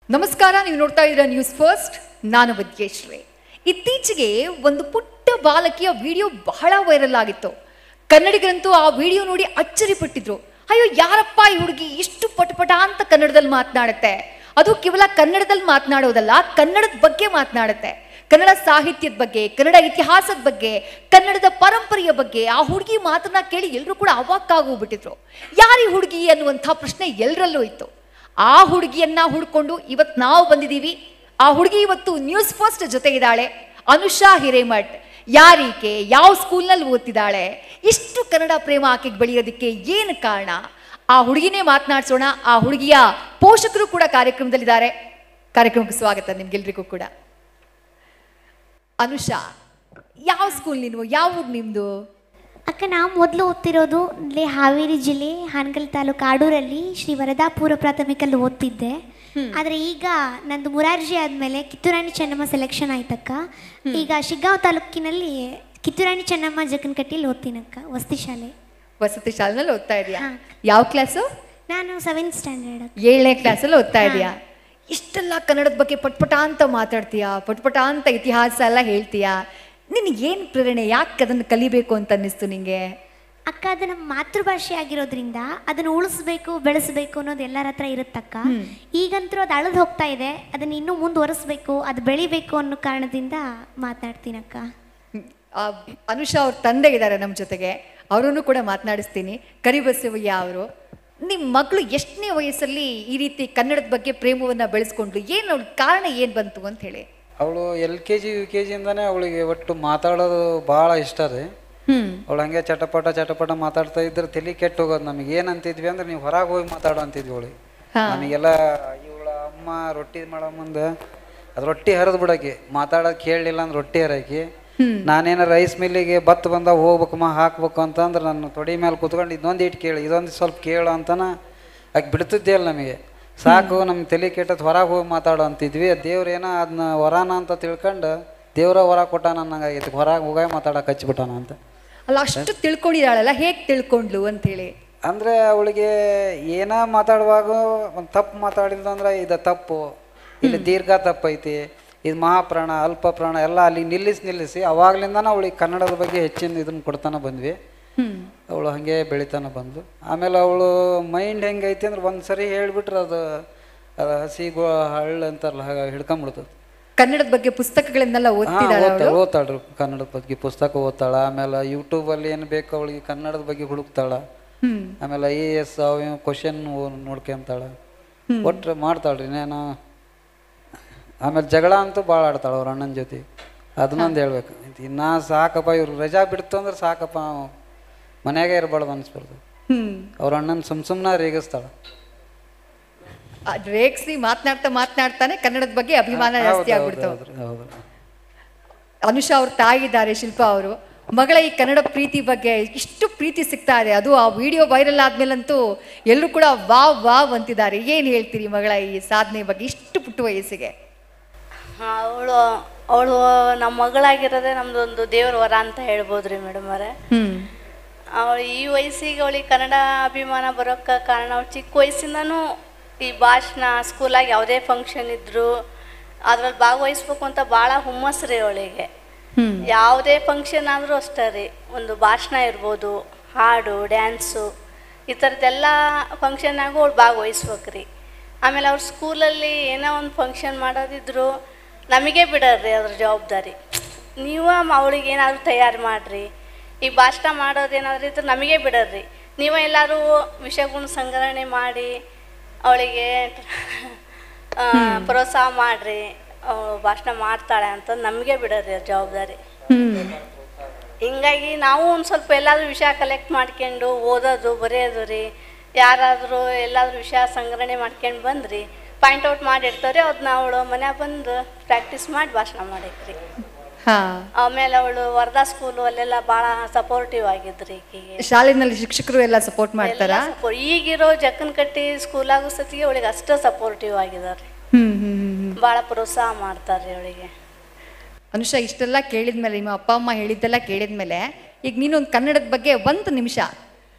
ನಮಸ್ಕಾರ ನೀವು ನೋಡ್ತಾ ಇದ್ದೀರಾ ನ್ಯೂಸ್ ಫಸ್ಟ್ ನಾನು ವಿದ್ಯೇಶ್ರೀ ಇತ್ತೀಚೆಗೆ ಒಂದು ಪುಟ್ಟ ಬಾಲಕಿಯ ವಿಡಿಯೋ ಬಹಳ ವೈರಲ್ ಆಗಿತ್ತು ಕನ್ನಡಿಗರಂತೂ ಆ ವಿಡಿಯೋ ನೋಡಿ ಅಚ್ಚರಿ ಪಟ್ಟಿದ್ರು ಅಯ್ಯೋ ಯಾರಪ್ಪ ಈ ಹುಡುಗಿ ಇಷ್ಟು ಪಟಪಟ ಅಂತ ಕನ್ನಡದಲ್ಲಿ ಮಾತನಾಡುತ್ತೆ ಅದು ಕೇವಲ ಕನ್ನಡದಲ್ಲಿ ಮಾತನಾಡೋದಲ್ಲ ಕನ್ನಡದ ಬಗ್ಗೆ ಮಾತನಾಡುತ್ತೆ ಕನ್ನಡ ಸಾಹಿತ್ಯದ ಬಗ್ಗೆ ಕನ್ನಡ ಇತಿಹಾಸದ ಬಗ್ಗೆ ಕನ್ನಡದ ಪರಂಪರೆಯ ಬಗ್ಗೆ ಆ ಹುಡುಗಿ ಮಾತನ್ನ ಕೇಳಿ ಎಲ್ಲರೂ ಕೂಡ ಅವಾಕ್ಕಾಗೋಗ್ಬಿಟ್ಟಿದ್ರು ಯಾರು ಈ ಹುಡುಗಿ ಅನ್ನುವಂಥ ಪ್ರಶ್ನೆ ಎಲ್ಲರಲ್ಲೂ ಇತ್ತು ಆ ಹುಡುಗಿಯನ್ನ ಹುಡ್ಕೊಂಡು ಇವತ್ತು ನಾವು ಬಂದಿದ್ದೀವಿ ಆ ಹುಡುಗಿ ಇವತ್ತು ನ್ಯೂಸ್ ಫಸ್ಟ್ ಜೊತೆ ಇದ್ದಾಳೆ ಅನುಷಾ ಹಿರೇಮಠ್ ಯಾರೀಕೆ ಯಾವ ಸ್ಕೂಲ್ನಲ್ಲಿ ಓದ್ತಿದ್ದಾಳೆ ಇಷ್ಟು ಕನ್ನಡ ಪ್ರೇಮ ಆಕೆಗೆ ಬೆಳೆಯೋದಕ್ಕೆ ಏನು ಕಾರಣ ಆ ಹುಡುಗಿನೇ ಮಾತನಾಡ್ಸೋಣ ಆ ಹುಡುಗಿಯ ಪೋಷಕರು ಕೂಡ ಕಾರ್ಯಕ್ರಮದಲ್ಲಿದ್ದಾರೆ ಕಾರ್ಯಕ್ರಮಕ್ಕೆ ಸ್ವಾಗತ ನಿಮ್ಗೆಲ್ರಿಗೂ ಕೂಡ ಅನುಷಾ ಯಾವ ಸ್ಕೂಲ್ ನೀನು ಯಾವ ಊರು ನಿಮ್ದು ಅಕ್ಕ ನಾವು ಮೊದಲು ಓದ್ತಿರೋದು ಇಲ್ಲಿ ಹಾವೇರಿ ಜಿಲ್ಲೆ ಹಾನಗಲ್ ತಾಲೂಕು ಆಡೂರಲ್ಲಿ ಶ್ರೀ ವರದಾಪುರ ಪ್ರಾಥಮಿಕಲ್ಲಿ ಓದ್ತಿದ್ದೆ ಆದರೆ ಈಗ ನಂದು ಮುರಾರ್ಜಿ ಆದಮೇಲೆ ಕಿತ್ತೂರಾಣಿ ಚೆನ್ನಮ್ಮ ಸೆಲೆಕ್ಷನ್ ಆಯ್ತಕ್ಕ ಈಗ ಶಿಗ್ಗಾಂವ್ ತಾಲೂಕಿನಲ್ಲಿ ಕಿತ್ತೂರಾಣಿ ಚೆನ್ನಮ್ಮ ಜಗನ್ಕಟ್ಟಿಯಲ್ಲಿ ಓದ್ತೀನಕ್ಕ ವಸತಿ ಶಾಲೆ ವಸತಿ ಶಾಲೆನಲ್ಲಿ ಓದ್ತಾ ಇದೀಯಾ ಹಾ. ಯಾವ ಕ್ಲಾಸು ನಾನು ಸೆವೆಂತ್ ಸ್ಟ್ಯಾಂಡರ್ಡ್ ಅಕ್ಕ ಏಳನೇ ಕ್ಲಾಸಲ್ಲಿ ಓದ್ತಾ ಇದೀಯಾ ಇಷ್ಟೆಲ್ಲ ಕನ್ನಡದ ಬಗ್ಗೆ ಪಟ್ಪಟ ಅಂತ ಮಾತಾಡ್ತೀಯಾ ಪಟ್ಪಟ ಅಂತ ಇತಿಹಾಸ ಎಲ್ಲ ಹೇಳ್ತೀಯಾ ನಿನಗೆ ಏನು ಪ್ರೇರಣೆ ಯಾಕೆ ಅದನ್ನು ಕಲಿಬೇಕು ಅಂತ ಅನ್ನಿಸ್ತು ನಿಂಗೆ ಅಕ್ಕ ಅದು ನಮ್ಮ ಮಾತೃಭಾಷೆ ಆಗಿರೋದ್ರಿಂದ ಅದನ್ನು ಉಳಿಸ್ಬೇಕು ಬೆಳೆಸಬೇಕು ಅನ್ನೋದು ಎಲ್ಲರ ಹತ್ರ ಇರುತ್ತಕ್ಕ ಈಗಂತೂ ಅದು ಅಳದು ಹೋಗ್ತಾ ಇದೆ ಅದನ್ನು ಇನ್ನೂ ಮುಂದುವರಿಸ್ಬೇಕು ಅದು ಬೆಳಿಬೇಕು ಅನ್ನೋ ಕಾರಣದಿಂದ ಮಾತಾಡ್ತೀನಕ್ಕ ಹ್ಮ್. ಆ, ಅನುಷಾ ಅವ್ರ ತಂದೆ ಇದ್ದಾರೆ ನಮ್ಮ ಜೊತೆಗೆ ಅವರನ್ನು ಕೂಡ ಮಾತನಾಡಿಸ್ತೀನಿ ಕರಿಬಸವಯ್ಯ ಅವರು ನಿಮ್ಮ ಮಗಳು ಎಷ್ಟನೇ ವಯಸ್ಸಲ್ಲಿ ಈ ರೀತಿ ಕನ್ನಡದ ಬಗ್ಗೆ ಪ್ರೇಮವನ್ನು ಬೆಳೆಸ್ಕೊಂಡ್ಲು ಏನು ಅವ್ಳ ಕಾರಣ ಏನು ಬಂತು ಅಂತ ಹೇಳಿ ಅವಳು L K G U K ಜಿಯಿಂದನೇ ಅವಳಿಗೆ ಒಟ್ಟು ಮಾತಾಡೋದು ಭಾಳ ಇಷ್ಟ ರೀ ಹ್ಮ್ ಅವಳು ಹಂಗೆ ಚಟಪಟ ಚಟಪಟ ಮಾತಾಡ್ತಾ ಇದ್ರೆ ತಲೆ ಕೆಟ್ಟು ಹೋಗೋದು ನಮಗೆ ಏನು ಅಂತಿದ್ವಿ ಅಂದ್ರೆ ನೀವು ಹೊರಗೆ ಹೋಗಿ ಮಾತಾಡೋ ಅಂತಿದ್ವಿ ಅವಳಿಗೆ ಹಾ. ನಮಗೆಲ್ಲ ಇವಳ ಅಮ್ಮ ರೊಟ್ಟಿ ಮಾಡೋ ಮುಂದೆ ಅದು ರೊಟ್ಟಿ ಹರಿದು ಬಿಡಕ್ಕೆ ಮಾತಾಡೋದು ಕೇಳಲಿಲ್ಲ ಅಂದ್ರೆ ರೊಟ್ಟಿ ಹರಕಿ ನಾನೇನ ರೈಸ್ ಮಿಲ್ಲಿಗೆ ಭತ್ತ ಬಂದಾಗ ಹೋಗ್ಬೇಕಮ್ಮ ಹಾಕ್ಬೇಕು ಅಂತಂದ್ರೆ ನನ್ನ ತೊಡಿ ಮೇಲೆ ಕುತ್ಕೊಂಡು ಇದೊಂದು ಇಟ್ಟು ಕೇಳಿ ಇದೊಂದು ಸ್ವಲ್ಪ ಕೇಳು ಅಂತನ ಆಕೆ ಬಿಡ್ತಿದ್ದೇ ಇಲ್ಲ ನಮಗೆ ಸಾಕು ನಮ್ಮ ತಲೆ ಕೆಟ್ಟದ್ದು ಹೊರಗೆ ಹೋಗಿ ಮಾತಾಡೋ ಅಂತಿದ್ವಿ ದೇವ್ರೇನೋ ಅದನ್ನ ವರಾನ ಅಂತ ತಿಳ್ಕೊಂಡು ದೇವ್ರ ವರ ಕೊಟ್ಟಾನ ಅನ್ನಂಗಾಗೈತಿ ಹೊರಗೆ ಹೋಗಿ ಮಾತಾಡಕ್ಕೆ ಹಚ್ಬಿಟ್ಟಾನ ಅಂತ ಅಲ್ಲ ಅಷ್ಟು ತಿಳ್ಕೊಂಡಿದ್ದಾಳಲ್ಲ ಹೇಗೆ ತಿಳ್ಕೊಂಡ್ಲು ಅಂತ ಹೇಳಿ ಅಂದರೆ ಅವಳಿಗೆ ಏನ ಮಾತಾಡುವಾಗ ಒಂದು ತಪ್ಪು ಮಾತಾಡಿದಂದ್ರೆ ಇದು ತಪ್ಪು ಇಲ್ಲಿ ದೀರ್ಘ ತಪ್ಪೈತಿ ಇದು ಮಹಾಪ್ರಾಣ ಅಲ್ಪ ಪ್ರಾಣ ಎಲ್ಲ ಅಲ್ಲಿ ನಿಲ್ಲಿಸಿ ನಿಲ್ಲಿಸಿ ಅವಾಗ್ಲಿಂದನ ಅವಳಿಗೆ ಕನ್ನಡದ ಬಗ್ಗೆ ಹೆಚ್ಚಿನ ಇದನ್ನ ಕೊಡ್ತಾನೆ ಬಂದ್ವಿ ಹ್ಮ್ ಅವಳು ಹಾಗೆ ಬೆಳಿತಾನೆ ಬಂದು ಆಮೇಲೆ ಅವಳು ಮೈಂಡ್ ಹೆಂಗೈತಿ ಅಂದ್ರೆ ಒಂದು ಸರಿ ಹೇಳ್ಬಿಟ್ರೆ ಅದು ಅದು ಹಸಿ ಗೋ ಹಳ್ಳ ಅಂತಾರಲ್ಲ ಹಾಗೆ ಹಿಡ್ಕೊಂಬಿಡ್ತದೆ ಕನ್ನಡದ ಬಗ್ಗೆ ಪುಸ್ತಕಗಳನ್ನೆಲ್ಲ ಹಾಂ ಓದ್ತಿದ್ದಾಳೆ ಅವಳು ಓದ್ತಾಳೆ ಓದ್ತಾಳ್ರಿ ಕನ್ನಡದ ಬಗ್ಗೆ ಪುಸ್ತಕ ಓದ್ತಾಳ ಆಮೇಲೆ ಯೂಟ್ಯೂಬಲ್ಲಿ ಏನು ಬೇಕು ಅವಳಿಗೆ ಕನ್ನಡದ ಬಗ್ಗೆ ಹುಡುಕ್ತಾಳ ಹ್ಮ್ ಆಮೇಲೆ ಐ ಎ ಎಸ್ ಅವು ಕ್ವಶನ್ ನೋಡ್ಕೊಂತಾಳ ಒಟ್ಟು ಮಾಡ್ತಾಳ್ರಿ ಇನ್ನೇನು ಆಮೇಲೆ ಜಗಳ ಅಂತೂ ಭಾಳ ಆಡ್ತಾಳೆ ಅವ್ರ ಅಣ್ಣನ ಜೊತೆ ಅದನ್ನೊಂದು ಹೇಳ್ಬೇಕು ಇನ್ನ ಸಾಕಪ್ಪ ಇವ್ರು ರಜಾ ಬಿಡ್ತು ಅಂದ್ರೆ ಸಾಕಪ್ಪ ನಾವು ಮನ್ಯಾಗೆ ಇರಬಾರ್ದು ಅನ್ಸ್ಬಾರ್ದು ಹ್ಮ್ ಅವ್ರ ಅಣ್ಣನ ಸುಮ್ ಸುಮ್ಮನೆ ರೇಗಿಸ್ತಾಳೆ ಅದ್ ರೇಗ್ಸಿ ಮಾತನಾಡ್ತಾ ಮಾತನಾಡ್ತಾನೆ ಕನ್ನಡದ ಬಗ್ಗೆ ಅಭಿಮಾನ ಜಾಸ್ತಿ ಆಗ್ಬಿಡ್ತು ಹೌದು ಹೌದು ಅನುಷಾ ಅವ್ರ ತಾಯಿ ಇದ್ದಾರೆ ಶಿಲ್ಪಾ ಅವರು ಮಗಳ ಈ ಕನ್ನಡ ಪ್ರೀತಿ ಬಗ್ಗೆ ಇಷ್ಟು ಪ್ರೀತಿ ಸಿಗ್ತಾ ಇದೆ ಅದು ಆ ವಿಡಿಯೋ ವೈರಲ್ ಆದ್ಮೇಲಂತೂ ಎಲ್ಲರೂ ಕೂಡ ವಾವ್ ವಾವ್ ಅಂತಿದ್ದಾರೆ ಏನ್ ಹೇಳ್ತೀರಿ ಮಗಳ ಈ ಸಾಧನೆ ಬಗ್ಗೆ ಇಷ್ಟು ಪುಟ್ಟ ವಯಸ್ಸಿಗೆ ಅವಳು ಅವಳು ನಮ್ಮ ಮಗಳಾಗಿರೋದೇ ನಮ್ದೊಂದು ದೇವ್ರ ವರ ಅಂತ ಹೇಳ್ಬೋದು ರೀ ಮೇಡಮ್ ಅವರೇ ಹ್ಮ್ ಅವಳು ಈ ವಯಸ್ಸಿಗೆ ಅವಳಿಗೆ ಕನ್ನಡ ಅಭಿಮಾನ ಬರೋಕ್ಕೆ ಕಾರಣ ಅವಳು ಚಿಕ್ಕ ವಯಸ್ಸಿಂದನೂ ಈ ಭಾಷಣ ಸ್ಕೂಲಾಗಿ ಯಾವುದೇ ಫಂಕ್ಷನ್ ಇದ್ದರೂ ಅದ್ರಲ್ಲಿ ಭಾಗವಹಿಸ್ಬೇಕು ಅಂತ ಭಾಳ ಹುಮ್ಮಸ್ಸು ರೀ ಅವಳಿಗೆ ಹ್ಮ್ ಯಾವುದೇ ಫಂಕ್ಷನ್ ಆದರೂ ಅಷ್ಟೇ ರೀ ಒಂದು ಭಾಷಣ ಇರ್ಬೋದು ಹಾಡು ಡ್ಯಾನ್ಸು ಈ ಥರದ್ದೆಲ್ಲ ಫಂಕ್ಷನ್ನಾಗೂ ಅವಳು ಭಾಗವಹಿಸ್ಬೇಕು ರೀ ಆಮೇಲೆ ಅವ್ರ ಸ್ಕೂಲಲ್ಲಿ ಏನೋ ಒಂದು ಫಂಕ್ಷನ್ ಮಾಡೋದಿದ್ರು ನಮಗೆ ಬಿಡೋರಿ ಅದ್ರ ಜವಾಬ್ದಾರಿ ನೀವು ಅವಳಿಗೆ ಏನಾದರೂ ತಯಾರು ಮಾಡಿರಿ ಈಗ ಭಾಷಣ ಮಾಡೋದೇನಾದ್ರೂ ಇದ್ರೆ ನಮಗೆ ಬಿಡೋರಿ ನೀವೇ ಎಲ್ಲರೂ ವಿಷಯಗಳನ್ನ ಸಂಗ್ರಹಣೆ ಮಾಡಿ ಅವಳಿಗೆ ಆ, ಪ್ರೋತ್ಸಾಹ ಮಾಡಿರಿ ಅವಳು ಭಾಷಣ ಮಾಡ್ತಾಳೆ ಅಂತ ನಮಗೆ ಬಿಡೋರಿ ಅದ್ರ ಜವಾಬ್ದಾರಿ ಹ್ಮ್ ಹಿಂಗಾಗಿ ನಾವು ಒಂದು ಸ್ವಲ್ಪ ಎಲ್ಲಾದ್ರೂ ವಿಷಯ ಕಲೆಕ್ಟ್ ಮಾಡ್ಕೊಂಡು ಓದೋದು ಬರೆಯೋದು ರೀ ಯಾರಾದರೂ ಎಲ್ಲಾದ್ರೂ ವಿಷಯ ಸಂಗ್ರಹಣೆ ಮಾಡ್ಕೊಂಡು ಬಂದ್ರಿ ಪಾಯಿಂಟ್ ಔಟ್ ಮಾಡಿರ್ತಾರೆ ಅದನ್ನ ಅವಳು ಮನ್ಯಾಗ ಬಂದು ಪ್ರಾಕ್ಟೀಸ್ ಮಾಡಿ ಭಾಷಣ ಮಾಡೈತ್ರಿ ಹಾ ಆಮೇಲೆ ಅವಳು ವರ್ಧಾ ಸ್ಕೂಲು ಅಲ್ಲೆಲ್ಲ ಭಾಳ ಸಪೋರ್ಟಿವ್ ಆಗಿದ್ರಿ ಈಕಿಗೆ ಶಾಲೆನಲ್ಲಿ ಶಿಕ್ಷಕರು ಎಲ್ಲ ಸಪೋರ್ಟ್ ಮಾಡ್ತಾರಾ ಎಲ್ಲ support- ಈಗಿರೋ ಜಕ್ಕನಕಟ್ಟಿ ಸ್ಕೂಲಾಗೋ ಸತಿಗೆ ಅವಳಿಗೆ ಅಷ್ಟು ಸಪೋರ್ಟಿವ್ ಆಗಿದ್ದಾರೆ ಹ್ಮ್ ಹ್ಮ್ ಹ್ಮ್ ಹ್ಮ್ ಭಾಳ ಪ್ರೋತ್ಸಾಹ ಮಾಡ್ತಾರೆ ಅವಳಿಗೆ ಅನುಷಾ ಇಷ್ಟೆಲ್ಲ ಕೇಳಿದ್ಮೇಲೆ ನಿಮ್ಮ ಅಪ್ಪ ಅಮ್ಮ ಹೇಳಿದ್ದೆಲ್ಲ ಕೇಳಿದ್ಮೇಲೆ ಈಗ ನೀನೊಂದು ಕನ್ನಡದ ಬಗ್ಗೆ ಒಂದು ನಿಮಿಷ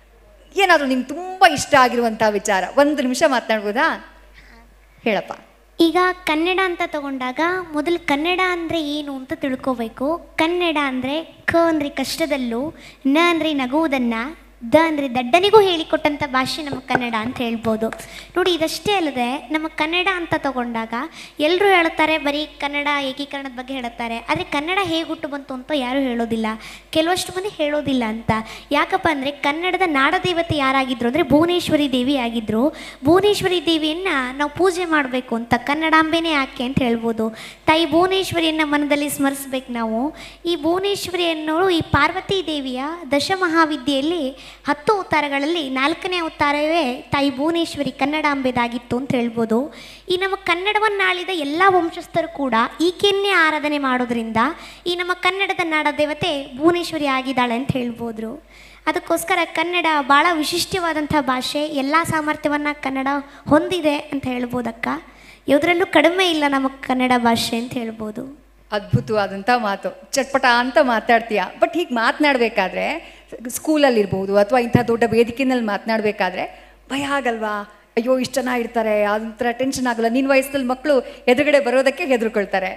ಏನಾದರೂ ನಿಮ್ಗೆ ತುಂಬ ಇಷ್ಟ ಆಗಿರುವಂಥ ವಿಚಾರ ಒಂದು ನಿಮಿಷ ಮಾತನಾಡ್ಬೋದಾ ಹೇಳಪ್ಪ ಈಗ ಕನ್ನಡ ಅಂತ ತಗೊಂಡಾಗ ಮೊದಲು ಕನ್ನಡ ಅಂದರೆ ಏನು ಅಂತ ತಿಳ್ಕೋಬೇಕು ಕನ್ನಡ ಅಂದರೆ ಕ ಅಂದರೆ ಕಷ್ಟದಲ್ಲೂ ನ ಅಂದರೆ ನಗುವುದನ್ನು ದ ಅಂದರೆ ದಡ್ಡನಿಗೂ ಹೇಳಿಕೊಟ್ಟಂಥ ಭಾಷೆ ನಮ್ಮ ಕನ್ನಡ ಅಂತ ಹೇಳ್ಬೋದು ನೋಡಿ ಇದಷ್ಟೇ ಅಲ್ಲದೆ ನಮ್ಮ ಕನ್ನಡ ಅಂತ ತಗೊಂಡಾಗ ಎಲ್ಲರೂ ಹೇಳ್ತಾರೆ ಬರೀ ಕನ್ನಡ ಏಕೀಕರಣದ ಬಗ್ಗೆ ಹೇಳುತ್ತಾರೆ ಆದರೆ ಕನ್ನಡ ಹೇಗೆ ಹುಟ್ಟು ಬಂತು ಅಂತ ಯಾರೂ ಹೇಳೋದಿಲ್ಲ ಕೆಲವಷ್ಟು ಮಂದಿ ಹೇಳೋದಿಲ್ಲ ಅಂತ ಯಾಕಪ್ಪ ಅಂದರೆ ಕನ್ನಡದ ನಾಡದೇವತೆ ಯಾರಾಗಿದ್ರು ಅಂದರೆ ಭುವನೇಶ್ವರಿ ದೇವಿ ಆಗಿದ್ದರು ಭುವನೇಶ್ವರಿ ದೇವಿಯನ್ನು ನಾವು ಪೂಜೆ ಮಾಡಬೇಕು ಅಂತ ಕನ್ನಡಾಂಬೆನೇ ಯಾಕೆ ಅಂತ ಹೇಳ್ಬೋದು ತಾಯಿ ಭುವನೇಶ್ವರಿಯನ್ನು ಮನದಲ್ಲಿ ಸ್ಮರಿಸ್ಬೇಕು ನಾವು ಈ ಭುವನೇಶ್ವರಿ ಅನ್ನೋಳು ಈ ಪಾರ್ವತಿ ದೇವಿಯ ದಶಮಹಾವಿದ್ಯೆಯಲ್ಲಿ ಹತ್ತು ಅವತಾರಗಳಲ್ಲಿ ನಾಲ್ಕನೇ ಅವತಾರವೇ ತಾಯಿ ಭುವನೇಶ್ವರಿ ಕನ್ನಡಾಂಬೆದಾಗಿತ್ತು ಅಂತ ಹೇಳ್ಬೋದು ಈ ನಮ್ಮ ಕನ್ನಡವನ್ನಾಳಿದ ಎಲ್ಲ ವಂಶಸ್ಥರು ಕೂಡ ಈಕೆಯನ್ನೇ ಆರಾಧನೆ ಮಾಡೋದ್ರಿಂದ ಈ ನಮ್ಮ ಕನ್ನಡದ ನಾಡದೇವತೆ ಭುವನೇಶ್ವರಿ ಆಗಿದ್ದಾಳೆ ಅಂತ ಹೇಳ್ಬೋದು ಅದಕ್ಕೋಸ್ಕರ ಕನ್ನಡ ಭಾಳ ವಿಶಿಷ್ಟವಾದಂಥ ಭಾಷೆ ಎಲ್ಲ ಸಾಮರ್ಥ್ಯವನ್ನು ಕನ್ನಡ ಹೊಂದಿದೆ ಅಂತ ಹೇಳ್ಬೋದಕ್ಕ ಯಾವುದರಲ್ಲೂ ಕಡಿಮೆ ಇಲ್ಲ ನಮ್ಮ ಕನ್ನಡ ಭಾಷೆ ಅಂತ ಹೇಳ್ಬೋದು ಅದ್ಭುತವಾದಂಥ ಮಾತು ಚಟ್ಪಟ ಅಂತ ಮಾತಾಡ್ತೀಯ ಬಟ್ ಹೀಗೆ ಮಾತನಾಡಬೇಕಾದ್ರೆ ಸ್ಕೂಲಲ್ಲಿರ್ಬೋದು ಅಥವಾ ಇಂಥ ದೊಡ್ಡ ವೇದಿಕೆನಲ್ಲಿ ಮಾತನಾಡಬೇಕಾದ್ರೆ ಭಯ ಆಗಲ್ವಾ ಅಯ್ಯೋ ಇಷ್ಟು ಜನ ಇರ್ತಾರೆ ಅದೊಂಥರ ಟೆನ್ಷನ್ ಆಗಲ್ಲ ನಿನ್ನ ವಯಸ್ಸಲ್ಲಿ ಮಕ್ಕಳು ಎದುರುಗಡೆ ಬರೋದಕ್ಕೆ ಹೆದರ್ಕೊಳ್ತಾರೆ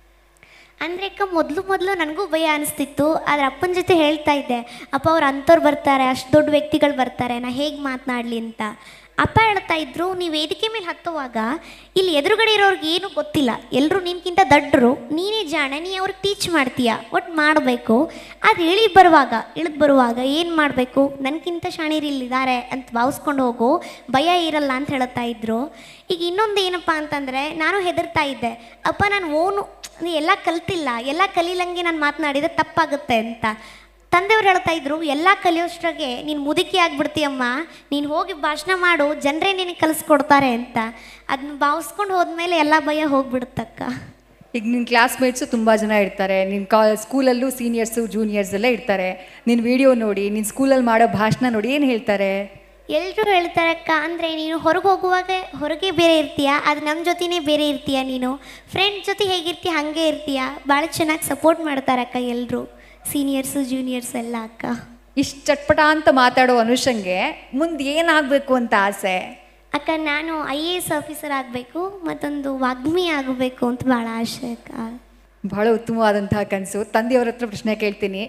ಅಂದರೆ ಅಕ್ಕ ಮೊದಲು ಮೊದಲು ನನಗೂ ಭಯ ಅನಿಸ್ತಿತ್ತು ಆದರೆ ಅಪ್ಪನ ಜೊತೆ ಹೇಳ್ತಾ ಇದ್ದೆ ಅಪ್ಪ ಅವ್ರು ಅಂಥವ್ರು ಬರ್ತಾರೆ ಅಷ್ಟು ದೊಡ್ಡ ವ್ಯಕ್ತಿಗಳು ಬರ್ತಾರೆ ನಾ ಹೇಗೆ ಮಾತನಾಡಲಿ ಅಂತ ಅಪ್ಪ ಹೇಳ್ತಾ ಇದ್ರು ನೀವು ವೇದಿಕೆ ಮೇಲೆ ಹತ್ತುವಾಗ ಇಲ್ಲಿ ಎದುರುಗಡೆ ಇರೋರ್ಗೆ ಏನು ಗೊತ್ತಿಲ್ಲ ಎಲ್ಲರೂ ನಿನ್ಗಿಂತ ದಡ್ಡರು ನೀನೇ ಜಾಣ ನೀ ಅವ್ರಿಗೆ ಟೀಚ್ ಮಾಡ್ತೀಯ ಒಟ್ಟು ಮಾಡಬೇಕು ಅದು ಇಳಿ ಬರುವಾಗ ಇಳಿದು ಬರುವಾಗ ಏನು ಮಾಡಬೇಕು ನನಗಿಂತ ಶಾಣೀರು ಇಲ್ಲಿದ್ದಾರೆ ಅಂತ ಭಾವಿಸ್ಕೊಂಡು ಹೋಗು ಭಯ ಇರಲ್ಲ ಅಂತ ಹೇಳ್ತಾ ಇದ್ರು ಈಗ ಇನ್ನೊಂದು ಏನಪ್ಪ ಅಂತಂದರೆ ನಾನು ಹೆದರ್ತಾ ಇದ್ದೆ ಅಪ್ಪ ನಾನು ಓನು ನೀ ಎಲ್ಲ ಕಲ್ತಿಲ್ಲ ಎಲ್ಲ ಕಲೀಲಂಗೆ ನಾನು ಮಾತನಾಡಿದ್ರೆ ತಪ್ಪಾಗುತ್ತೆ ಅಂತ ತಂದೆಯವ್ರು ಹೇಳ್ತಾ ಇದ್ರು ಎಲ್ಲ ಕಲಿಯೋಷ್ಟ್ರಾಗೆ ನೀನು ಮುದುಕಿ ಆಗ್ಬಿಡ್ತೀಯಮ್ಮ ನೀನು ಹೋಗಿ ಭಾಷಣ ಮಾಡು ಜನರೇ ನಿನಗೆ ಕಲಿಸ್ಕೊಡ್ತಾರೆ ಅಂತ ಅದನ್ನ ಭಾವಿಸ್ಕೊಂಡು ಹೋದ್ಮೇಲೆ ಎಲ್ಲ ಭಯ ಹೋಗ್ಬಿಡುತ್ತಕ್ಕ ಈಗ ನಿನ್ನ ಕ್ಲಾಸ್ಮೇಟ್ಸು ತುಂಬ ಜನ ಇರ್ತಾರೆ ನಿನ್ನ ಕಾ ಸ್ಕೂಲಲ್ಲೂ ಸೀನಿಯರ್ಸು ಜೂನಿಯರ್ಸ್ ಎಲ್ಲ ಇರ್ತಾರೆ ನಿನ್ನ ವಿಡಿಯೋ ನೋಡಿ ನಿನ್ನ ಸ್ಕೂಲಲ್ಲಿ ಮಾಡೋ ಭಾಷಣ ನೋಡಿ ಏನು ಹೇಳ್ತಾರೆ ಎಲ್ಲರೂ ಹೇಳ್ತಾರಕ್ಕ ಅಂದರೆ ನೀನು ಹೊರಗೆ ಹೋಗುವಾಗ ಹೊರಗೆ ಬೇರೆ ಇರ್ತೀಯ ಅದು ನಮ್ಮ ಜೊತೆನೇ ಬೇರೆ ಇರ್ತೀಯ ನೀನು ಫ್ರೆಂಡ್ ಜೊತೆ ಹೇಗಿರ್ತೀಯ ಹಾಗೆ ಇರ್ತೀಯ ಭಾಳ ಚೆನ್ನಾಗಿ ಸಪೋರ್ಟ್ ಮಾಡ್ತಾರಕ್ಕ ಎಲ್ಲರೂ ಸೀನಿಯರ್ಸು ಜೂನಿಯರ್ಸ್ ಎಲ್ಲ ಅಕ್ಕ ಇಷ್ಟು ಚಟ್ಪಟ ಅಂತ ಮಾತಾಡೋ ಅನುಷಂಗೆ ಮುಂದೆ ಏನಾಗಬೇಕು ಅಂತ ಆಸೆ ಅಕ್ಕ ನಾನು ಐ ಎ ಎಸ್ ಆಫೀಸರ್ ಆಗಬೇಕು ಮತ್ತೊಂದು ವಾಗ್ಮಿ ಆಗಬೇಕು ಅಂತ ಭಾಳ ಆಸೆ ಅಕ್ಕ ಬಹಳ ಉತ್ತಮವಾದಂತಹ ಕನಸು ತಂದೆಯವ್ರ ಹತ್ರ ಪ್ರಶ್ನೆ ಕೇಳ್ತೀನಿ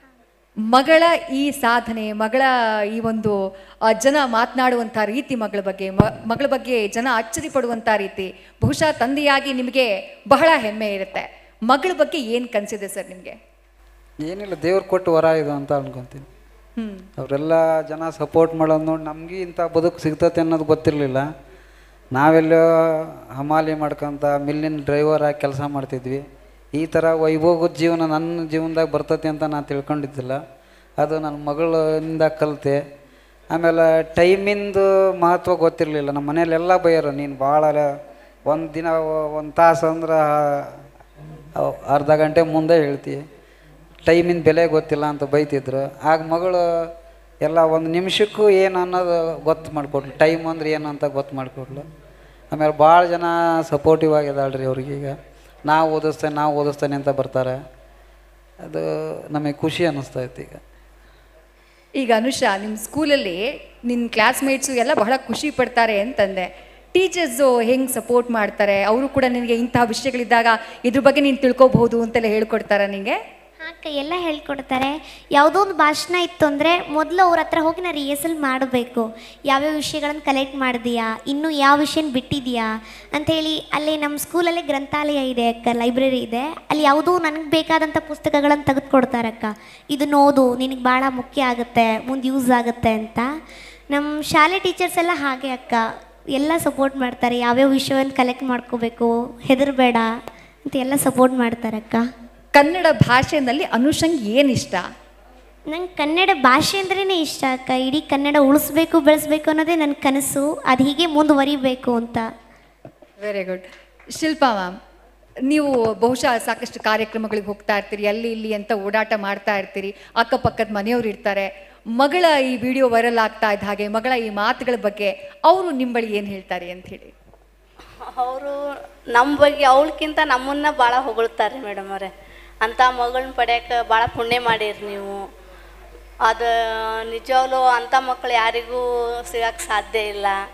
ಮಗಳ ಈ ಸಾಧನೆ ಮಗಳ ಈ ಒಂದು ಆ, ಜನ ಮಾತನಾಡುವಂಥ ರೀತಿ ಮಗಳ ಬಗ್ಗೆ ಮ ಮಗಳ ಬಗ್ಗೆ ಜನ ಅಚ್ಚರಿ ಪಡುವಂಥ ರೀತಿ ಬಹುಶಃ ತಂದೆಯಾಗಿ ನಿಮಗೆ ಬಹಳ ಹೆಮ್ಮೆ ಇರುತ್ತೆ ಮಗಳ ಬಗ್ಗೆ ಏನು ಕನಸಿದೆ ಸರ್ ನಿಮಗೆ ಏನಿಲ್ಲ ದೇವ್ರು ಕೊಟ್ಟು ವರ ಇದು ಅಂತ ಅನ್ಕೊಂತೀನಿ ಹ್ಞೂ ಅವರೆಲ್ಲ ಜನ ಸಪೋರ್ಟ್ ಮಾಡೋದು ನೋಡಿ ನಮಗೆ ಇಂಥ ಬದುಕು ಸಿಗ್ತತೆ ಅನ್ನೋದು ಗೊತ್ತಿರಲಿಲ್ಲ ನಾವೆಲ್ಲ ಹಮಾಲಿ ಮಾಡ್ಕೊಂತ ಮಿಲ್ಲಿನ ಡ್ರೈವರ್ ಆಗಿ ಕೆಲಸ ಮಾಡ್ತಿದ್ವಿ ಈ ಥರ ವೈಭೋಗದ ಜೀವನ ನನ್ನ ಜೀವನದಾಗ ಬರ್ತೈತಿ ಅಂತ ನಾನು ತಿಳ್ಕೊಂಡಿದ್ದಿಲ್ಲ ಅದು ನನ್ನ ಮಗಳಿಂದ ಕಲಿತೆ ಆಮೇಲೆ ಟೈಮಿಂದು ಮಹತ್ವ ಗೊತ್ತಿರಲಿಲ್ಲ ನಮ್ಮ ಮನೇಲೆಲ್ಲ ಬೈಯೋರು ನೀನು ಭಾಳ ಒಂದು ದಿನ ಒಂದು ತಾಸು ಅಂದ್ರೆ ಅ- ಅರ್ಧ ಗಂಟೆ ಮುಂದೆ ಹೇಳ್ತೀವಿ ಟೈಮಿನ ಬೆಲೆ ಗೊತ್ತಿಲ್ಲ ಅಂತ ಬೈತಿದ್ರು ಆಗ ಮಗಳು ಎಲ್ಲ ಒಂದು ನಿಮಿಷಕ್ಕೂ ಏನು ಅನ್ನೋದು ಗೊತ್ತು ಮಾಡಿಕೊಟ್ಲು ಟೈಮ್ ಅಂದ್ರೆ ಏನು ಅಂತ ಗೊತ್ತು ಮಾಡಿಕೊಟ್ಲು ಆಮೇಲೆ ಭಾಳ ಜನ ಸಪೋರ್ಟಿವ್ ಆಗಿದ್ದಾಳೆ ರೀ ಅವ್ರಿಗೀಗ ನಾವು ಓದಿಸ್ತೇನೆ ನಾವು ಓದಿಸ್ತೇನೆ ಅಂತ ಬರ್ತಾರೆ ಅದು ನಮಗೆ ಖುಷಿ ಅನ್ನಿಸ್ತೈತೆ ಈಗ ಈಗ ಅನುಷಾ ನಿಮ್ಮ ಸ್ಕೂಲಲ್ಲಿ ನಿನ್ನ ಕ್ಲಾಸ್ಮೇಟ್ಸು ಎಲ್ಲ ಬಹಳ ಖುಷಿ ಪಡ್ತಾರೆ ಅಂತಂದೆ ಟೀಚರ್ಸು ಹೆಂಗೆ ಸಪೋರ್ಟ್ ಮಾಡ್ತಾರೆ ಅವರು ಕೂಡ ನಿನಗೆ ಇಂತಹ ವಿಷಯಗಳಿದ್ದಾಗ ಇದ್ರ ಬಗ್ಗೆ ನೀನು ತಿಳ್ಕೊಬಹುದು ಅಂತೆಲ್ಲ ಹೇಳ್ಕೊಡ್ತಾರಾ ನಿನಗೆ ಹಾಕ ಎಲ್ಲ ಹೇಳ್ಕೊಡ್ತಾರೆ ಯಾವುದೋ ಒಂದು ಭಾಷಣ ಇತ್ತು ಅಂದರೆ ಮೊದಲು ಅವ್ರ ಹತ್ರ ಹೋಗಿ ನಾನು ರಿಹರ್ಸಲ್ ಮಾಡಬೇಕು ಯಾವ್ಯಾವ ವಿಷಯಗಳನ್ನು ಕಲೆಕ್ಟ್ ಮಾಡಿದೀಯಾ ಇನ್ನೂ ಯಾವ ವಿಷಯನ ಬಿಟ್ಟಿದೆಯಾ ಅಂಥೇಳಿ ಅಲ್ಲಿ ನಮ್ಮ ಸ್ಕೂಲಲ್ಲಿ ಗ್ರಂಥಾಲಯ ಇದೆ ಅಕ್ಕ ಲೈಬ್ರರಿ ಇದೆ ಅಲ್ಲಿ ಯಾವುದೋ ನನಗೆ ಬೇಕಾದಂಥ ಪುಸ್ತಕಗಳನ್ನು ತೆಗೆದುಕೊಡ್ತಾರಕ್ಕ ಇದನ್ನ ಓದು ನಿನಗೆ ಭಾಳ ಮುಖ್ಯ ಆಗುತ್ತೆ ಮುಂದೆ ಯೂಸ್ ಆಗುತ್ತೆ ಅಂತ ನಮ್ಮ ಶಾಲೆ ಟೀಚರ್ಸ್ ಎಲ್ಲ ಹಾಗೆ ಅಕ್ಕ ಎಲ್ಲ ಸಪೋರ್ಟ್ ಮಾಡ್ತಾರೆ ಯಾವ್ಯಾವ ವಿಷಯವನ್ನು ಕಲೆಕ್ಟ್ ಮಾಡ್ಕೋಬೇಕು ಹೆದರಬೇಡ ಅಂತ ಎಲ್ಲ ಸಪೋರ್ಟ್ ಮಾಡ್ತಾರಕ್ಕ ಕನ್ನಡ ಭಾಷೆನಲ್ಲಿ ಅನುಷಂಗ್ ಏನು ಇಷ್ಟ ನಂಗೆ ಕನ್ನಡ ಭಾಷೆ ಅಂದ್ರೇ ಇಷ್ಟ ಅಕ್ಕ ಇಡೀ ಕನ್ನಡ ಉಳಿಸ್ಬೇಕು ಬೆಳೆಸ್ಬೇಕು ಅನ್ನೋದೇ ನನ್ನ ಕನಸು ಅದು ಹೀಗೆ ಮುಂದುವರಿಬೇಕು ಅಂತ ವೆರಿ ಗುಡ್ ಶಿಲ್ಪಾ ಮ್ಯಾಮ್ ನೀವು ಬಹುಶಃ ಸಾಕಷ್ಟು ಕಾರ್ಯಕ್ರಮಗಳಿಗೆ ಹೋಗ್ತಾ ಇರ್ತೀರಿ ಅಲ್ಲಿ ಇಲ್ಲಿ ಅಂತ ಓಡಾಟ ಮಾಡ್ತಾ ಇರ್ತೀರಿ ಅಕ್ಕಪಕ್ಕದ ಮನೆಯವ್ರು ಇರ್ತಾರೆ ಮಗಳ ಈ ವಿಡಿಯೋ ವೈರಲ್ ಆಗ್ತಾ ಇದ್ದ ಹಾಗೆ ಮಗಳ ಈ ಮಾತುಗಳ ಬಗ್ಗೆ ಅವರು ನಿಮ್ಮ ಬಳಿ ಏನು ಹೇಳ್ತಾರೆ ಅಂತ ಹೇಳಿ ಅವರು ನಮ್ಮ ಬಗ್ಗೆ ಅವಳಕ್ಕಿಂತ ನಮ್ಮನ್ನ ಭಾಳ ಹೊಗಳ್ತಾರೆ ಮೇಡಮ್ ಅವರೇ ಅಂಥ ಮಗಳನ್ನ ಪಡ್ಯಕ್ಕೆ ಭಾಳ ಪುಣ್ಯ ಮಾಡೀರಿ ನೀವು ಅದು ನಿಜವಾಗ್ಲೂ ಅಂಥ ಮಕ್ಕಳು ಯಾರಿಗೂ ಸಿಗಕ್ಕೆ ಸಾಧ್ಯ ಇಲ್ಲ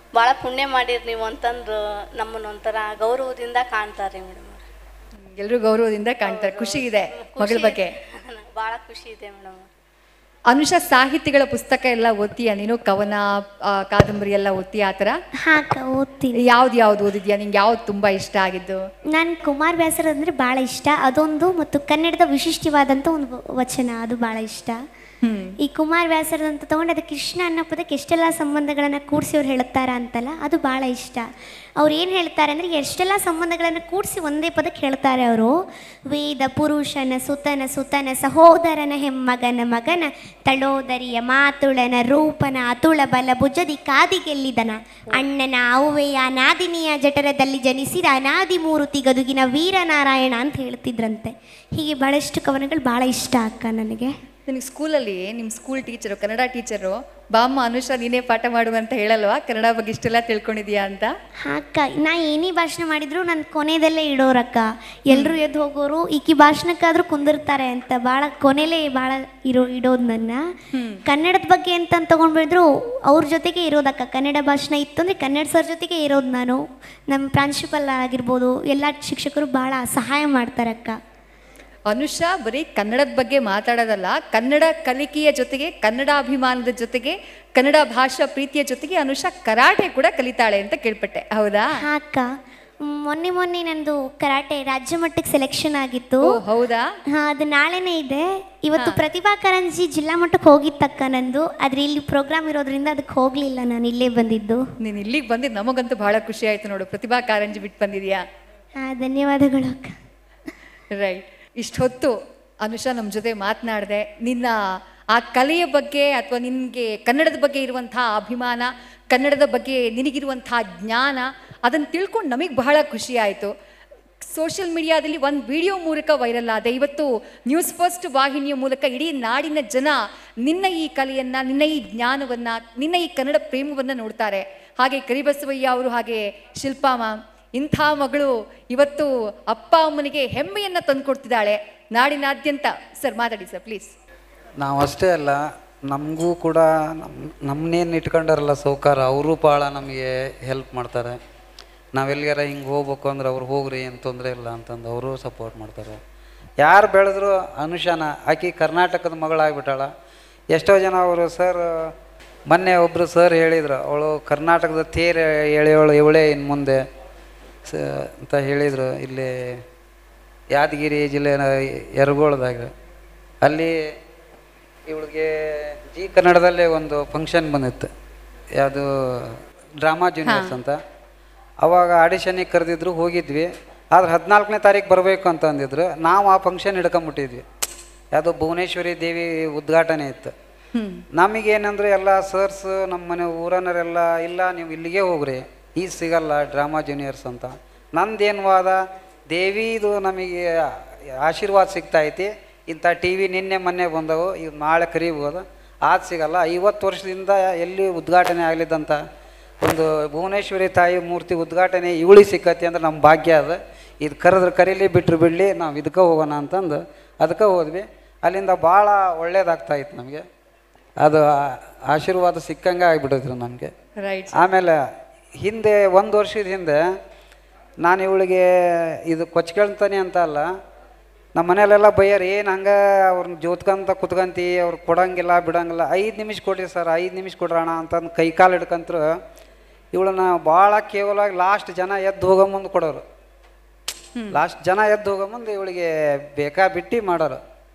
ಭಾಳ ಪುಣ್ಯ ಮಾಡಿರಿ ನೀವು ಅಂತಂದು ನಮ್ಮನ್ನ ಒಂಥರ ಗೌರವದಿಂದ ಕಾಣ್ತಾರೆ ಮೇಡಮ್ ಎಲ್ಲರೂ ಗೌರವದಿಂದ ಕಾಣ್ತಾರೆ ಖುಷಿ ಇದೆ ಮಗಳ ಬಗ್ಗೆ ಭಾಳ ಖುಷಿ ಇದೆ ಮೇಡಮ್ ಅನುಷಾ ಸಾಹಿತಿಗಳ ಪುಸ್ತಕ ಎಲ್ಲ ಓದ್ತೀಯ ನೀನು ಕವನ ಆ, ಕಾದಂಬರಿ ಎಲ್ಲ ಓದ್ತೀಯ ಆ ಥರ ಹಾಂ ಅಕ್ಕ ಓದ್ತೀನಿ ಯಾವ್ದು ಯಾವ್ದು ಓದಿದ್ಯಾ ನಿಂಗೆ ಯಾವ್ದು ತುಂಬಾ ಇಷ್ಟ ಆಗಿದ್ದು ನಾನು ಕುಮಾರ್ ವ್ಯಾಸರ ಅಂದರೆ ಭಾಳ ಇಷ್ಟ ಅದೊಂದು ಮತ್ತು ಕನ್ನಡದ ವಿಶಿಷ್ಟವಾದಂಥ ಒಂದು ವಚನ ಅದು ಭಾಳ ಇಷ್ಟ ಹ್ಮ್ ಈ ಕುಮಾರ್ ವ್ಯಾಸರದಂತ ತಗೊಂಡು ಅದು ಕೃಷ್ಣ ಅನ್ನೋ ಪದಕ್ಕೆ ಎಷ್ಟೆಲ್ಲ ಸಂಬಂಧಗಳನ್ನು ಕೂಡಿಸಿ ಅವ್ರು ಹೇಳುತ್ತಾರ ಅಂತಲ್ಲ ಅದು ಭಾಳ ಇಷ್ಟ ಅವ್ರು ಏನು ಹೇಳ್ತಾರೆ ಅಂದರೆ ಎಷ್ಟೆಲ್ಲ ಸಂಬಂಧಗಳನ್ನು ಕೂಡಿಸಿ ಒಂದೇ ಪದಕ್ಕೆ ಹೇಳ್ತಾರೆ ಅವರು ವೇದ ಪುರುಷನ ಸುತನ ಸುತನ ಸಹೋದರನ ಹೆಮ್ಮಗನ ಮಗನ ತಳೋದರಿಯ ಮಾತುಳನ ರೂಪನ ಅತುಳ ಬಲ ಭುಜದಿ ಕಾದಿಗೆಲ್ಲಿದನ ಅಣ್ಣನ ಅವ್ವೆಯ ಅನಾದಿನಿಯ ಜಠರದಲ್ಲಿ ಜನಿಸಿದ ಅನಾದಿ ಮೂರುತಿ ಗದುಗಿನ ವೀರನಾರಾಯಣ ಅಂತ ಹೇಳ್ತಿದ್ರಂತೆ ಹೀಗೆ ಭಾಳಷ್ಟು ಕವನಗಳು ಭಾಳ ಇಷ್ಟ ಅಕ್ಕ ನನಗೆ ನಿನಗೆ ಸ್ಕೂಲಲ್ಲಿ ನಿಮ್ಮ ಸ್ಕೂಲ್ ಟೀಚರು ಕನ್ನಡ ಟೀಚರು ಬಾಮ್ಮ ಅನುಷಾ ನೀನೇ ಪಾಠ ಮಾಡು ಅಂತ ಹೇಳಲ್ವಾ ಕನ್ನಡ ಬಗ್ಗೆ ಇಷ್ಟೆಲ್ಲ ತಿಳ್ಕೊಂಡಿದ್ಯಾ ಅಂತ ಹಾ ಅಕ್ಕ ನಾ ಏನೇ ಭಾಷಣ ಮಾಡಿದ್ರು ನನ್ನ ಕೊನೆಯದಲ್ಲೇ ಇಡೋರಕ್ಕ ಎಲ್ಲರೂ ಎದ್ದು ಹೋಗೋರು ಈಕಿ ಭಾಷಣಕ್ಕಾದ್ರೂ ಕುಂದಿರ್ತಾರೆ ಅಂತ ಭಾಳ ಕೊನೆಲೇ ಭಾಳ ಇರೋ ಇಡೋದು ನನ್ನ ಕನ್ನಡದ ಬಗ್ಗೆ ಅಂತ ತಗೊಂಡ್ಬಿಡಿದ್ರು ಅವ್ರ ಜೊತೆಗೆ ಇರೋದಕ್ಕ ಕನ್ನಡ ಭಾಷಣ ಇತ್ತು ಅಂದರೆ ಕನ್ನಡ ಸರ್ ಜೊತೆಗೆ ಇರೋದು ನಾನು ನಮ್ಮ ಪ್ರಾಂಶುಪಾಲ ಆಗಿರ್ಬೋದು ಎಲ್ಲ ಶಿಕ್ಷಕರು ಭಾಳ ಸಹಾಯ ಮಾಡ್ತಾರಕ್ಕ ಅನುಷಾ ಬರೀ ಕನ್ನಡದ ಬಗ್ಗೆ ಮಾತಾಡೋದಲ್ಲ ಕನ್ನಡ ಕಲಿಕೆಯ ಜೊತೆಗೆ ಕನ್ನಡ ಅಭಿಮಾನದ ಜೊತೆಗೆ ಕನ್ನಡ ಭಾಷಾ ಪ್ರೀತಿಯ ಜೊತೆಗೆ ಅನುಷಾ ಕರಾಟೆ ಕೂಡ ಕಲಿತಾಳೆ ಅಂತ ಕೇಳ್ಪಟ್ಟೆ ಹೌದಾ ಹಾ ಅಕ್ಕ ಮ್, ಮೊನ್ನೆ ಮೊನ್ನೆ ನಂದು ಕರಾಟೆ ರಾಜ್ಯ ಮಟ್ಟಕ್ಕೆ ಸೆಲೆಕ್ಷನ್ ಆಗಿತ್ತು ಓ ಹೌದಾ ಹಾ ಅದು ನಾಳೆನೇ ಇದೆ ಇವತ್ತು ಪ್ರತಿಭಾ ಕಾರಂಜಿ ಜಿಲ್ಲಾ ಮಟ್ಟಕ್ಕೆ ಹೋಗಿತ್ತಕ್ಕ ನಂದು ಆದ್ರೆ ಇಲ್ಲಿ ಪ್ರೋಗ್ರಾಮ್ ಇರೋದ್ರಿಂದ ಅದಕ್ಕೆ ಹೋಗ್ಲಿಲ್ಲ ನಾನು ಇಲ್ಲೇ ಬಂದಿದ್ದು ನೀನು ಇಲ್ಲಿಗೆ ಬಂದಿದ್ದು ನಮಗಂತೂ ಬಹಳ ಖುಷಿ ಆಯ್ತು ನೋಡು ಪ್ರತಿಭಾ ಕಾರಂಜಿ ಬಿಟ್ಟು ಬಂದಿದ್ಯಾ ಹಾ ಧನ್ಯವಾದಗಳು ಅಕ್ಕ ರೈಟ್ ಇಷ್ಟೊತ್ತು ಅನುಷಾ ನಮ್ಮ ಜೊತೆ ಮಾತನಾಡಿದೆ ನಿನ್ನ ಆ ಕಲೆಯ ಬಗ್ಗೆ ಅಥವಾ ನಿನಗೆ ಕನ್ನಡದ ಬಗ್ಗೆ ಇರುವಂತಹ ಅಭಿಮಾನ ಕನ್ನಡದ ಬಗ್ಗೆ ನಿನಗಿರುವಂತಹ ಜ್ಞಾನ ಅದನ್ನು ತಿಳ್ಕೊಂಡು ನಮಗೆ ಬಹಳ ಖುಷಿ ಆಯಿತು ಸೋಷಿಯಲ್ ಮೀಡಿಯಾದಲ್ಲಿ ಒಂದು ವಿಡಿಯೋ ಮೂಲಕ ವೈರಲ್ ಆದ ಇವತ್ತು ನ್ಯೂಸ್ ಫಸ್ಟ್ ವಾಹಿನಿಯ ಮೂಲಕ ಇಡೀ ನಾಡಿನ ಜನ ನಿನ್ನ ಈ ಕಲೆಯನ್ನು ನಿನ್ನ ಈ ಜ್ಞಾನವನ್ನು ನಿನ್ನ ಈ ಕನ್ನಡ ಪ್ರೇಮವನ್ನು ನೋಡ್ತಾರೆ ಹಾಗೆ ಕರಿಬಸವಯ್ಯ ಅವರು ಹಾಗೆ ಶಿಲ್ಪಾ ಮ್ಯಾಮ್ ಇಂಥ ಮಗಳು ಇವತ್ತು ಅಪ್ಪ ಅಮ್ಮನಿಗೆ ಹೆಮ್ಮೆಯನ್ನು ತಂದುಕೊಡ್ತಿದ್ದಾಳೆ ನಾಡಿನಾದ್ಯಂತ ಸರ್ ಮಾತಾಡಿ ಸರ್ ಪ್ಲೀಸ್ ನಾವು ಅಷ್ಟೇ ಅಲ್ಲ ನಮಗೂ ಕೂಡ ನಮ್ಮ ನಮ್ಮನ್ನೇನು ಇಟ್ಕೊಂಡಾರಲ್ಲ ಸೌಕಾರ ಅವರು ಭಾಳ ನಮಗೆ ಹೆಲ್ಪ್ ಮಾಡ್ತಾರೆ ನಾವೆಲ್ಲಿಗಾರ ಹಿಂಗೆ ಹೋಗ್ಬೇಕು ಅಂದ್ರೆ ಅವ್ರು ಹೋಗ್ರಿ ಏನು ತೊಂದರೆ ಇಲ್ಲ ಅಂತಂದು ಅವರು ಸಪೋರ್ಟ್ ಮಾಡ್ತಾರೆ ಯಾರು ಬೆಳೆದ್ರು ಅನುಷಾನ ಆಕಿ ಕರ್ನಾಟಕದ ಮಗಳಾಗ್ಬಿಟ್ಟಾಳ ಎಷ್ಟೋ ಜನ ಅವರು ಸರ್ ಮೊನ್ನೆ ಒಬ್ಬರು ಸರ್ ಹೇಳಿದ್ರು ಅವಳು ಕರ್ನಾಟಕದ ತೇರು ಎಳೆಯೋಳು ಇವಳೇ ಇನ್ನು ಮುಂದೆ ಸ ಅಂತ ಹೇಳಿದರು ಇಲ್ಲಿ ಯಾದಗಿರಿ ಜಿಲ್ಲೆ ಯರಗೋಳದಾಗ ಅಲ್ಲಿ ಇವಳಿಗೆ ಜಿ ಕನ್ನಡದಲ್ಲೇ ಒಂದು ಫಂಕ್ಷನ್ ಬಂದಿತ್ತು ಯಾವುದು ಡ್ರಾಮಾ ಜೂನಿಯರ್ಸ್ ಅಂತ ಅವಾಗ ಆಡಿಷನಿಗೆ ಕರೆದಿದ್ರು ಹೋಗಿದ್ವಿ ಆದ್ರೆ ಹದಿನಾಲ್ಕನೇ ತಾರೀಕು ಬರಬೇಕು ಅಂತ ಅಂದಿದ್ರು ನಾವು ಆ ಫಂಕ್ಷನ್ ಹಿಡ್ಕೊಂಬಿಟ್ಟಿದ್ವಿ ಯಾವುದೋ ಭುವನೇಶ್ವರಿ ದೇವಿ ಉದ್ಘಾಟನೆ ಇತ್ತು ನಮಗೇನಂದ್ರೆ ಎಲ್ಲ ಸರ್ಸ್ ನಮ್ಮ ಮನೆ ಊರನರೆಲ್ಲ ಇಲ್ಲ ನೀವು ಇಲ್ಲಿಗೆ ಹೋಗ್ರಿ ಈಗ ಸಿಗಲ್ಲ ಡ್ರಾಮಾ ಜೂನಿಯರ್ಸ್ ಅಂತ ನಂದೇನು ವಾದ ದೇವಿದು ನಮಗೆ ಆಶೀರ್ವಾದ ಸಿಗ್ತೈತಿ ಇಂಥ ಟಿ ವಿ ನಿನ್ನೆ ಮೊನ್ನೆ ಬಂದವು ಈಗ ನಾಳೆ ಕರಿಬೋದು ಅದು ಸಿಗಲ್ಲ ಐವತ್ತು ವರ್ಷದಿಂದ ಎಲ್ಲಿ ಉದ್ಘಾಟನೆ ಆಗಲಿದ್ದಂಥ ಒಂದು ಭುವನೇಶ್ವರಿ ತಾಯಿ ಮೂರ್ತಿ ಉದ್ಘಾಟನೆ ಇವಳಿ ಸಿಕ್ಕತಿ ಅಂದ್ರೆ ನಮ್ಮ ಭಾಗ್ಯ ಅದ ಇದು ಕರೆದ್ರೆ ಕರೀಲಿ ಬಿಟ್ಟರು ಬಿಡಲಿ ನಾವು ಇದಕ್ಕೆ ಹೋಗೋಣ ಅಂತಂದು ಅದಕ್ಕೆ ಹೋದ್ವಿ ಅಲ್ಲಿಂದ ಭಾಳ ಒಳ್ಳೇದಾಗ್ತಾಯಿತ್ತು ನಮಗೆ ಅದು ಆ- ಆಶೀರ್ವಾದ ಸಿಕ್ಕಂಗೆ ಆಗಿಬಿಟ್ಟಿದ್ರು ನಮಗೆ ರೈಟ್ ಆಮೇಲೆ ಹಿಂದೆ ಒಂದು ವರ್ಷದ ಹಿಂದೆ ನಾನು ಇವಳಿಗೆ ಇದು ಕೊಚ್ಕೊಳ್ತಾನೆ ಅಂತ ಅಲ್ಲ ನಮ್ಮ ಮನೇಲೆಲ್ಲ ಬೈಯರ್ ಏನು ಹಂಗೆ ಅವ್ರನ್ನ ಜೋತ್ಕೊಂತ ಕುತ್ಕಂತಿ ಅವ್ರು ಕೊಡಂಗಿಲ್ಲ ಬಿಡಂಗಿಲ್ಲ ಐದು ನಿಮಿಷ ಕೊಡ್ರಿ ಸರ್ ಐದು ನಿಮಿಷ ಕೊಡ್ರಣ ಅಂತಂದು ಕೈ ಕಾಲು ಹಿಡ್ಕಂತ್ರು ಇವಳನ್ನ ಭಾಳ ಕೇವಲ ಲಾಸ್ಟ್ ಜನ ಎದ್ದು ಹೋಗೋ ಮುಂದೆ ಕೊಡೋರು ಲಾಸ್ಟ್ ಜನ ಎದ್ದು ಹೋಗೋ ಮುಂದೆ ಇವಳಿಗೆ ಬೇಕಾ ಬಿಟ್ಟು ಮಾಡೋರು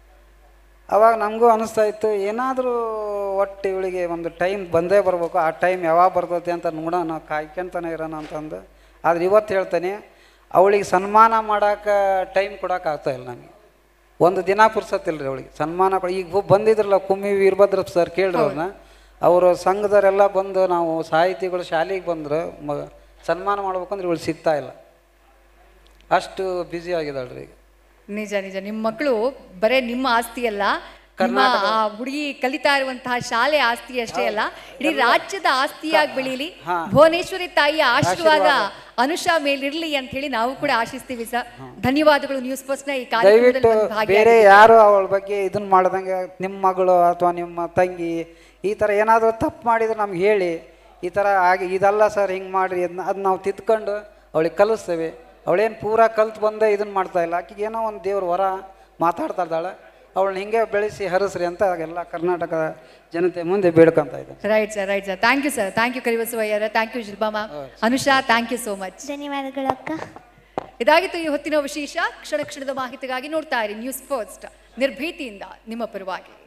ಅವಾಗ ನಮಗೂ ಅನಿಸ್ತಾ ಇತ್ತು ಏನಾದರೂ ಒಟ್ಟು ಇವಳಿಗೆ ಒಂದು ಟೈಮ್ ಬಂದೇ ಬರ್ಬೇಕು ಆ ಟೈಮ್ ಯಾವಾಗ ಬರ್ತೈತೆ ಅಂತ ನೋಡೋಣ ಕಾಯ್ಕೊಂತಾನೆ ಇರೋಣ ಅಂತಂದು ಆದ್ರೆ ಇವತ್ತು ಹೇಳ್ತೇನೆ ಅವಳಿಗೆ ಸನ್ಮಾನ ಮಾಡೋಕೆ ಟೈಮ್ ಕೊಡೋಕೆ ಆಗ್ತಾ ಇಲ್ಲ ನಮಗೆ ಒಂದು ದಿನ ಪುರ್ಸತ್ತಿಲ್ಲ ರೀ ಅವಳಿಗೆ ಸನ್ಮಾನ ಕೊಡ ಈಗ ಒಬ್ಬ ಬಂದಿದ್ರಲ್ಲ ಕುಮ್ಮಿ ವೀರಭದ್ರ ಸರ್ ಕೇಳ್ರಿ ಅವ್ರನ್ನ ಅವರು ಸಂಘದವರೆಲ್ಲ ಬಂದು ನಾವು ಸಾಹಿತಿಗಳು ಶಾಲೆಗೆ ಬಂದ್ರೆ ಮ ಸನ್ಮಾನ ಮಾಡ್ಬೇಕಂದ್ರೆ ಇವಳು ಸಿಗ್ತಾ ಇಲ್ಲ ಅಷ್ಟು ಬ್ಯುಸಿ ಆಗಿದ್ದಾಳೆ ರೀ ಈಗ ನಿಜ ನಿಜ ನಿಮ್ಮ ಮಕ್ಕಳು ಬರೇ ನಿಮ್ಮ ಆಸ್ತಿ ಅಲ್ಲ ನಿಮ್ಮ ಆ ಹುಡುಗಿ ಕಲಿತಾ ಇರುವಂತಹ ಶಾಲೆ ಆಸ್ತಿ ಅಷ್ಟೇ ಅಲ್ಲ ಇಡೀ ರಾಜ್ಯದ ಆಸ್ತಿಯಾಗಿ ಬೆಳೀಲಿ ಹಾ. ಭುವನೇಶ್ವರಿ ತಾಯಿಯ ಆಶೀರ್ವಾದ ಅನುಷಾ ಮೇಲಿರ್ಲಿ ಅಂತ ಹೇಳಿ ನಾವು ಕೂಡ ಆಶಿಸ್ತೀವಿ ಸರ್ ಧನ್ಯವಾದಗಳು ನ್ಯೂಸ್ ಫಸ್ಟ್ ನ ಈ ಕಾರ್ಯಕ್ರಮದಲ್ಲಿ ದಯವಿಟ್ಟು ಬಂದು ಭಾಗಿಯಾಗಿ ಬೇರೆ ಯಾರು ಅವಳ ಬಗ್ಗೆ ಇದನ್ನ ಮಾಡ್ದಂಗೆ ನಿಮ್ಮ ಮಗಳು ಅಥವಾ ನಿಮ್ಮ ತಂಗಿ ಈ ಥರ ಏನಾದರೂ ತಪ್ಪು ಮಾಡಿದ್ರೆ ನಮ್ಗೆ ಹೇಳಿ ಈ ಥರ ಆಗಿ ಇದಲ್ಲ ಸರ್ ಹಿಂಗೆ ಮಾಡಿರಿ ಅದನ್ನ ಅದು ನಾವು ತಿದ್ಕೊಂಡು ಅವಳಿಗೆ ಕಲಿಸ್ತೇವೆ ಅವಳೇನು ಪೂರಾ ಕಲ್ತು ಬಂದೇ ಇದನ್ನು ಮಾಡ್ತಾ ಇಲ್ಲ ಆಕೆಗೆ ಏನೋ ಒಂದು ದೇವ್ರ ವರ ಮಾತಾಡ್ತಾ ಇದ್ದಾಳೆ ಅವಳನ್ನ ಹಿಂಗೆ ಬೆಳೆಸಿ ಹರಿಸ್ರಿ ಅಂತ ಎಲ್ಲ ಕರ್ನಾಟಕದ ಜನತೆ ಮುಂದೆ ಬೇಡ್ಕೊಂತ ಇದ್ದೇನೆ right sir right sir thank you sir thank you ಕರಿಬಸವಯ್ಯರ thank you Shilpa ma'am Anusha thank you so much ಧನ್ಯವಾದಗಳು ಅಕ್ಕ ಇದಾಗಿತ್ತು ಈ ಹೊತ್ತಿನ ವಿಶೇಷ ಕ್ಷಣ ಕ್ಷಣದ ಮಾಹಿತಿಗಾಗಿ ನೋಡ್ತಾ ಇರಿ ನ್ಯೂಸ್ ಫಸ್ಟ್ ನಿರ್ಭೀತಿಯಿಂದ ನಿಮ್ಮ ಪರವಾಗಿ